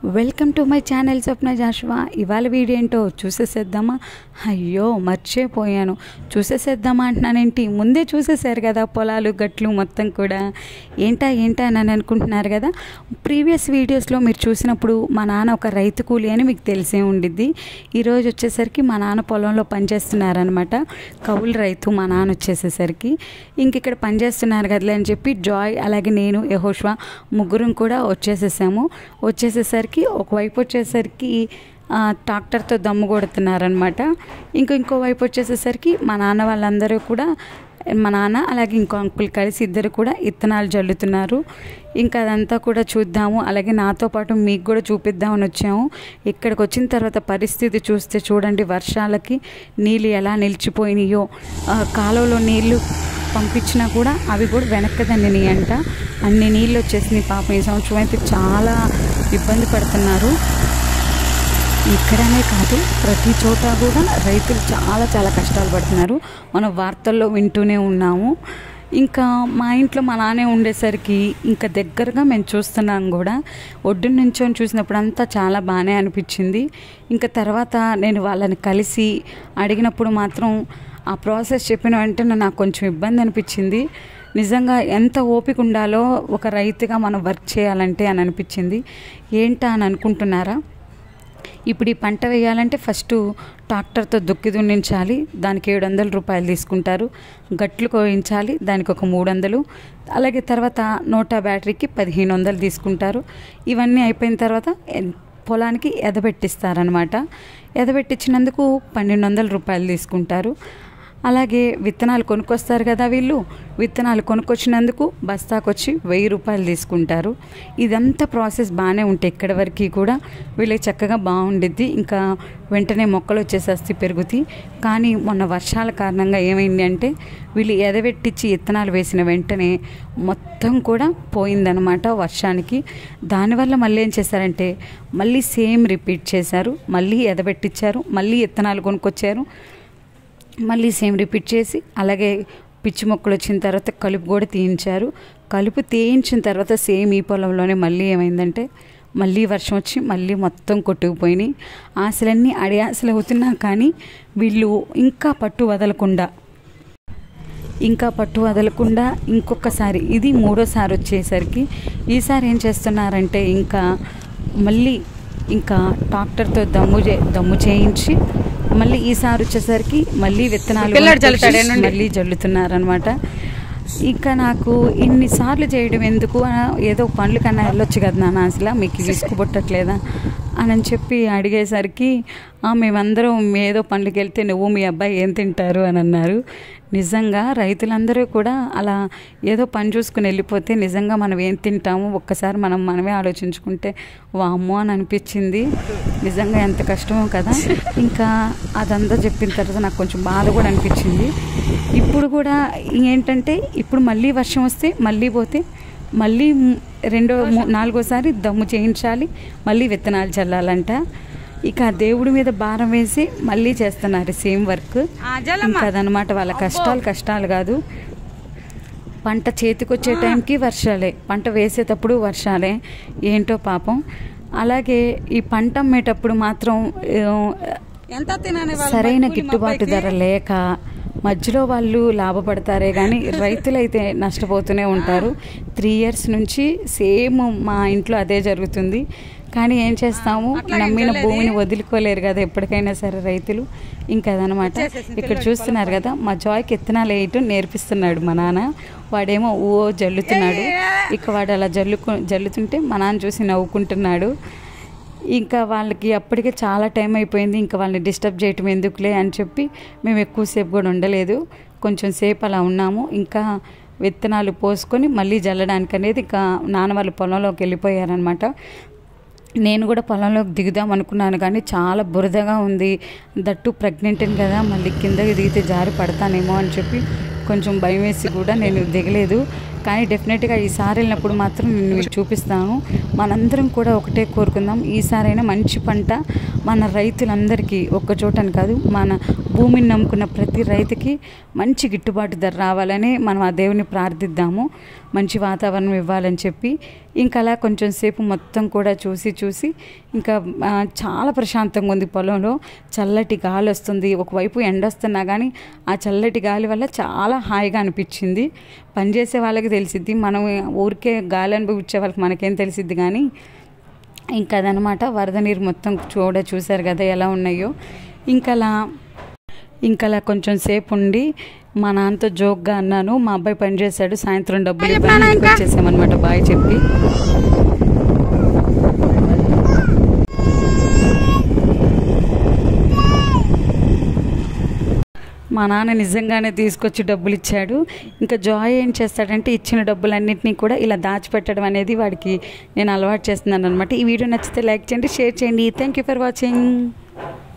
Welcome to my channel Swapna Joshua ఇవాళ video ఏంటో చూసేసేద్దామా అయ్యో మర్చిపోయాను చూసేసేద్దామా అంటున్నానేంటి ముందే చూసేసారు కదా పొలాలు గట్లు మొత్తం కూడా ఏంటా ఏంటా అని అనుకుంటున్నారు కదా ప్రీవియస్ వీడియోస్లో మీరు చూసినప్పుడు మా నాన్న ఒక రైతు కూలి అని మీకు తెలిసే ఉండిద్ది ఈరోజు వచ్చేసరికి మా నాన్న పొలంలో పనిచేస్తున్నారనమాట కౌలు రైతు మా నాన్న వచ్చేసేసరికి ఇంక ఇక్కడ పనిచేస్తున్నారు కదలే అని చెప్పి జాయ్ అలాగే నేను యహోష్వా ముగ్గురం కూడా వచ్చేసేసాము వచ్చేసేసరికి ఒకవైపు వచ్చేసరికి ఆ, ట్రాక్టర్తో దమ్ము కొడుతున్నారనమాట ఇంకో ఇంకో వైపు వచ్చేసేసరికి మా నాన్న వాళ్ళందరూ కూడా మా నాన్న అలాగే ఇంకో అంకుల్ కలిసి ఇద్దరు కూడా ఇత్తనాలు జల్లుతున్నారు ఇంకా అదంతా కూడా చూద్దాము అలాగే నాతో పాటు మీకు కూడా చూపిద్దామని వచ్చాము ఇక్కడికి వచ్చిన తర్వాత పరిస్థితి చూస్తే చూడండి వర్షాలకి నీళ్ళు ఎలా నిలిచిపోయినాయో ఆ, కాలువలో నీళ్లు పంపించినా కూడా అవి కూడా వెనక్కి దండినాయి అంట అన్ని నీళ్ళు వచ్చేసినాయి పాపం ఈ సంవత్సరం అయితే చాలా ఇబ్బంది పడుతున్నారు ఇక్కడనే కాదు ప్రతి చోట కూడా రైతులు చాలా చాలా కష్టాలు పడుతున్నారు మనం వార్తల్లో వింటూనే ఉన్నాము ఇంకా మా ఇంట్లో మా నాన్నే ఉండేసరికి ఇంకా దగ్గరగా మేము చూస్తున్నాం కూడా ఒడ్డు నుంచొని చూసినప్పుడు అంతా చాలా బాగానే అనిపించింది ఇంకా తర్వాత నేను వాళ్ళని కలిసి అడిగినప్పుడు మాత్రం ఆ ప్రాసెస్ చెప్పిన వెంటనే నాకు కొంచెం ఇబ్బంది అనిపించింది నిజంగా ఎంత ఓపిక ఉండాలో ఒక రైతుగా మనం వర్క్ చేయాలంటే అని అనిపించింది ఏంటా అని అనుకుంటున్నారా ఇప్పుడు ఈ పంట వేయాలంటే ఫస్ట్ ట్రాక్టర్తో దుక్కి దున్నించాలి దానికి ఏడు వందల రూపాయలు తీసుకుంటారు గట్లు కోయించాలి దానికి ఒక మూడు వందలు అలాగే తర్వాత నోటా బ్యాటరీకి పదిహేను వందలు తీసుకుంటారు ఇవన్నీ అయిపోయిన తర్వాత ఎన్- పొలానికి ఎదబెట్టిస్తారనమాట ఎదబెట్టించినందుకు పన్నెండు వందల రూపాయలు తీసుకుంటారు అలాగే విత్తనాలు కొనుక్కొస్తారు కదా వీళ్ళు విత్తనాలు కొనుక్కొచ్చినందుకు బస్తాకొచ్చి వెయ్యి రూపాయలు తీసుకుంటారు ఇదంతా ప్రాసెస్ బాగానే ఉంటాయి ఇక్కడి వరకు కూడా వీళ్ళకి చక్కగా బాగుండిద్ది ఇంకా వెంటనే మొక్కలు వచ్చేసేస్తే పెరుగుతాయి కానీ మొన్న వర్షాల కారణంగా ఏమైంది అంటే వీళ్ళు ఎదవెట్టించి విత్తనాలు వేసిన వెంటనే మొత్తం కూడా పోయిందనమాట వర్షానికి దానివల్ల మళ్ళీ ఏం చేశారంటే మళ్ళీ సేమ్ రిపీట్ చేశారు మళ్ళీ ఎదబెట్టించారు మళ్ళీ విత్తనాలు కొనుక్కొచ్చారు మళ్ళీ సేమ్ రిపీట్ చేసి అలాగే పిచ్చి మొక్కలు వచ్చిన తర్వాత కలుపు కూడా తీయించారు కలుపు తీయించిన తర్వాత సేమ్ ఈ పొలంలోనే మళ్ళీ ఏమైందంటే మళ్ళీ వర్షం వచ్చి మళ్ళీ మొత్తం కొట్టుకుపోయినాయి ఆశలన్నీ అడి ఆశలు అవుతున్నా కానీ వీళ్ళు ఇంకా పట్టు వదలకుండా ఇంకా పట్టు వదలకుండా ఇంకొకసారి ఇది మూడోసారి వచ్చేసరికి ఈసారి ఏం చేస్తున్నారంటే ఇంకా మళ్ళీ ఇంకా ట్రాక్టర్తో దమ్ము చే దమ్ము చేయించి మళ్ళీ ఈసారి వచ్చేసరికి మళ్ళీ విత్తనాలు పిల్లాడు జల్లుతాడు, కొనుక్కొచ్చి ఏనండి? మళ్ళీ జల్లుతున్నారనమాట ఇంకా నాకు ఇన్నిసార్లు చేయడం ఎందుకు ఆ, ఏదో పనులు కన్నా వెళ్ళొచ్చు కదా నాన్న అసలు మీకు విసుగు పుట్టట్లేదా అని అని చెప్పి అడిగేసరికి "ఆ, మేమందరం ఏదో పనులకి వెళ్తే నువ్వు మీ అబ్బాయి ఏం తింటారు అని అన్నారు నిజంగా రైతులందరూ కూడా అలా ఏదో పని చూసుకుని వెళ్ళిపోతే నిజంగా మనం ఏం తింటాము ఒక్కసారి మనం మనమే ఆలోచించుకుంటే వామ్మో అని అనిపించింది నిజంగా ఎంత కష్టమో కదా ఇంకా అదంతా చెప్పిన తర్వాత నాకు కొంచెం బాధ కూడా అనిపించింది ఇప్పుడు కూడా ఏంటంటే ఇప్పుడు మళ్ళీ వర్షం వస్తే మళ్ళీ పోతే మళ్ళీ మ్- రెండో మూ- నాలుగోసారి దమ్ము చేయించాలి మళ్ళీ విత్తనాలు చల్లాలంట ఇక ఆ దేవుడి మీద భారం వేసి మళ్ళీ చేస్తున్నారు సేమ్ వర్క్ ఆ, జలమ్మ. ఇంకా అదనమాట వాళ్ళ కష్టాలు కష్టాలు కాదు పంట చేతికొచ్చే టైంకి వర్షాలే పంట వేసేటప్పుడు వర్షాలే ఏంటో పాపం అలాగే ఈ పంట అమ్మేటప్పుడు మాత్రం ఆ, ఎంత తినని వాళ్ళు సరైన కూలి గిట్టుబాటు మొబ్బైకి? ధర లేక మధ్యలో వాళ్ళు లాభపడతారే కానీ రైతులైతే నష్టపోతూనే ఉంటారు త్రీ ఇయర్స్ నుంచి సేమ్ మా ఇంట్లో అదే జరుగుతుంది కానీ ఏం చేస్తాము అట్లాగే నమ్మిన వెళ్ళేది. భూమిని వదులుకోలేరు కదా ఎప్పటికైనా సరే రైతులు ఇంకా అదనమాట వచ్చేసేసింది ఇక్కడ పిల్లోడు చూస్తున్నారు కదా మా జాయ్కి ఎత్తనాలు వేయటం నేర్పిస్తున్నాడు మా నాన్న వాడేమో ఓ జల్లుతున్నాడు ఇక వాడు అలా జల్లుకు జల్లుతుంటే మా నాన్న చూసి నవ్వుకుంటున్నాడు ఇంకా వాళ్ళకి అప్పటికే చాలా టైం అయిపోయింది ఇంకా వాళ్ళని డిస్టర్బ్ చేయటం ఎందుకులే అని చెప్పి మేము ఎక్కువసేపు కూడా ఉండలేదు కొంచెం సేపు అలా ఉన్నాము ఇంకా విత్తనాలు పోసుకొని మళ్ళీ జల్లడానికి అనేది ఇంకా నాన్న వాళ్ళ పొలంలోకి వెళ్ళిపోయారనమాట నేను కూడా పొలంలోకి దిగుదాం అనుకున్నాను కానీ చాలా బురదగా ఉంది దట్టు ప్రెగ్నెంట్ని కదా మళ్ళీ కిందకి దిగితే జారి పడతానేమో అని చెప్పి కొంచెం భయం వేసి కూడా నేను దిగలేదు కానీ డెఫినెట్గా ఈసారి వెళ్ళినప్పుడు మాత్రం నేను మీకు చూపిస్తాను మనందరం కూడా ఒకటే కోరుకుందాం ఈసారైనా మంచి పంట మన రైతులందరికీ ఒక్క చోటని కాదు మన భూమిని నమ్ముకున్న ప్రతి రైతుకి మంచి గిట్టుబాటు ధర రావాలని మనం ఆ దేవుని ప్రార్థిద్దాము మంచి వాతావరణం ఇవ్వాలని చెప్పి ఇంకా అలా కొంచెం సేపు మొత్తం కూడా చూసి చూసి ఇంకా ఆ, చాలా ప్రశాంతంగా ఉంది పొలంలో చల్లటి గాలి వస్తుంది ఒకవైపు ఎండ వస్తున్నా కానీ ఆ చల్లటి గాలి వల్ల చాలా హాయిగా అనిపించింది పనిచేసే వాళ్ళకి తెలిసిద్ది మనం ఊరికే గాలి అనుభవించే వాళ్ళకి మనకేం తెలిసిద్ది కానీ ఇంకా అదనమాట వరద నీరు మొత్తం చూడ చూశారు కదా ఎలా ఉన్నాయో ఇంకా అలా ఇంకా అలా కొంచెం సేపు ఉండి మా నాన్నతో జోక్గా అన్నాను మా అబ్బాయి పనిచేశాడు సాయంత్రం డబ్బులు ఇవ్వని ఇంటికి వచ్చేసామన్నమాట బాయ్ చెప్పి మా నాన్న నిజంగానే తీసుకొచ్చి డబ్బులు ఇచ్చాడు ఇంకా జాయ్ ఏం చేస్తాడంటే ఇచ్చిన డబ్బులన్నింటినీ కూడా ఇలా దాచిపెట్టడం అనేది వాడికి నేను అలవాటు చేస్తున్నాను అనమాట ఈ వీడియో నచ్చితే లైక్ చేయండి షేర్ చేయండి థ్యాంక్ యూ ఫర్ వాచింగ్